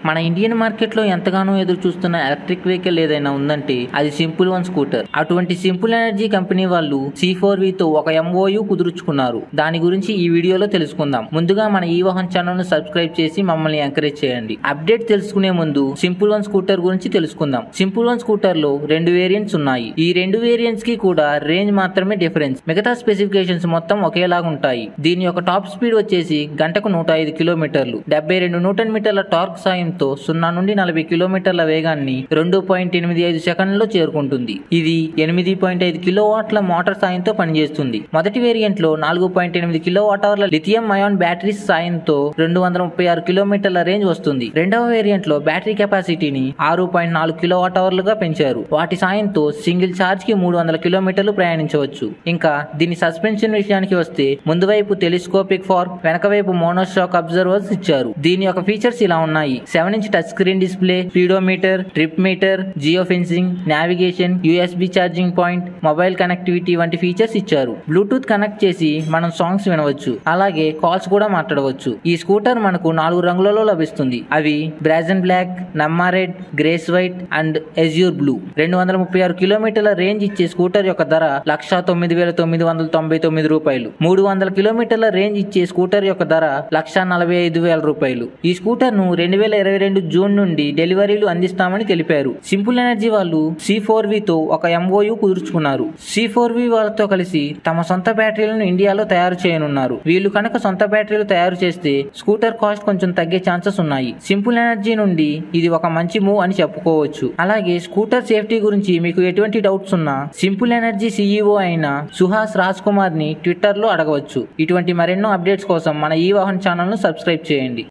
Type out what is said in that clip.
మన Indian market లో ఎంతగానో ఎదురు చూస్తున్న ఎలక్ట్రిక్ వెహికల్ ఏదైనా ఉందంటే అది సింపుల్ వన్ స్కూటర్ అటువంటి సింపుల్ ఎనర్జీ కంపెనీ వాళ్ళు సి ఫోర్ తో ఒక ఎంఓయు కుదుర్చుకున్నారు దాని గురించి ఈ వీడియోలో తెలుసుకుందాం ముందుగా మన ఈ వాహన్ ఛానల్ ను సబ్స్క్రైబ్ చేసి మమ్మల్ని ఎంకరేజ్ చేయండి అప్డేట్ తెలుసుకునే ముందు సింపుల్ వన్ స్కూటర్ గురించి తెలుసుకుందాం సింపుల్ వన్ స్కూటర్ లో రెండు వేరియంట్స్ ఉన్నాయి ఈ రెండు వేరియంట్స్ కి కూడా రేంజ్ మాత్రమే డిఫరెన్స్ మిగతా స్పెసిఫికేషన్స్ మొత్తం ఒకేలాగా ఉంటాయి దీని యొక్క టాప్ స్పీడ్ వచ్చేసి గంటకు నూట ఐదు కిలోమీటర్లు డెబ్బై రెండు న్యూటన్ మీటర్ల టార్క్ సాయంతో సున్నా నుండి నలభై కిలోమీటర్ల వేగాన్ని రెండు పాయింట్ ఎనిమిది ఐదు సెకండ్లలో చేరుకుంటుంది ఇది ఎనిమిది పాయింట్ ఐదు కిలో వాట్ల మోటార్ సాయంతో పనిచేస్తుంది మొదటి వేరియంట్ లో నాలుగు పాయింట్ ఎనిమిది కిలో వాట్ అవర్ల లిథియం అయాన్ బ్యాటరీస్ సాయంతో రెండు వందల ముప్పై ఆరు కిలోమీటర్ల రేంజ్ వస్తుంది రెండవ వేరియంట్ లో బ్యాటరీ కెపాసిటీని ఆరు పాయింట్ నాలుగు కిలో వాట్ అవర్లుగా పెంచారు వాటి సాయంతో సింగిల్ ఛార్జ్ కి మూడు వందల కిలోమీటర్లు ప్రయాణించవచ్చు ఇంకా దీని సస్పెన్షన్ విషయానికి వస్తే ముందు వైపు టెలిస్కోపిక్ ఫార్క్ వెనక వైపు మోనోషాక్ అబ్జర్వర్స్ ఇచ్చారు దీని యొక్క ఫీచర్స్ ఇలా ఉన్నాయి seven inch touch screen display speedometer trip meter geo fencing navigation USB charging point mobile connectivity వంటి ఫీచర్స్ ఇచ్చారు బ్లూటూత్ కనెక్ట్ చేసి మనం సాంగ్స్ వినవచ్చు అలాగే కాల్స్ కూడా మాట్లాడవచ్చు ఈ స్కూటర్ మనకు నాలుగు రంగులలో లభిస్తుంది అవి brazen black Namma red grace white and azure blue రెండు వందల ముప్పై ఆరు కిలోమీటర్ల రేంజ్ ఇచ్చే స్కూటర్ యొక్క ధర లక్ష తొమ్మిది వేల తొమ్మిది వందల తొంభై తొమ్మిది రూపాయలు మూడు వందల కిలోమీటర్ల రేంజ్ ఇచ్చే స్కూటర్ యొక్క ధర లక్ష నలభై ఐదు వేల రూపాయలు ఈ స్కూటర్ ను రెండు వేల ఇరవై రెండు జూన్ నుండి డెలివరీలు అందిస్తామని తెలిపారు సింపుల్ ఎనర్జీ వాళ్ళు సి ఫోర్ తో ఒక ఎంఓయు కుదుర్చుకున్నారు సి ఫోర్ వి వాళ్ళతో కలిసి తమ సొంత బ్యాటరీలను ఇండియాలో తయారు చేయనున్నారు వీళ్ళు కనుక సొంత బ్యాటరీలు తయారు చేస్తే స్కూటర్ కాస్ట్ కొంచెం తగ్గే ఛాన్సెస్ ఉన్నాయి సింపుల్ ఎనర్జీ నుండి ఇది ఒక మంచి మూవ్ అని చెప్పుకోవచ్చు అలాగే స్కూటర్ సేఫ్టీ గురించి మీకు ఎటువంటి డౌట్స్ ఉన్నా సింపుల్ ఎనర్జీ సీఈఓ అయిన సుహాస్ రాజ్ కుమార్ ని ట్విట్టర్ లో అడగవచ్చు ఇటువంటి మరెన్నో అప్డేట్స్ కోసం మన ఈ వాహన్ ఛానల్ ను సబ్స్క్రైబ్ చేయండి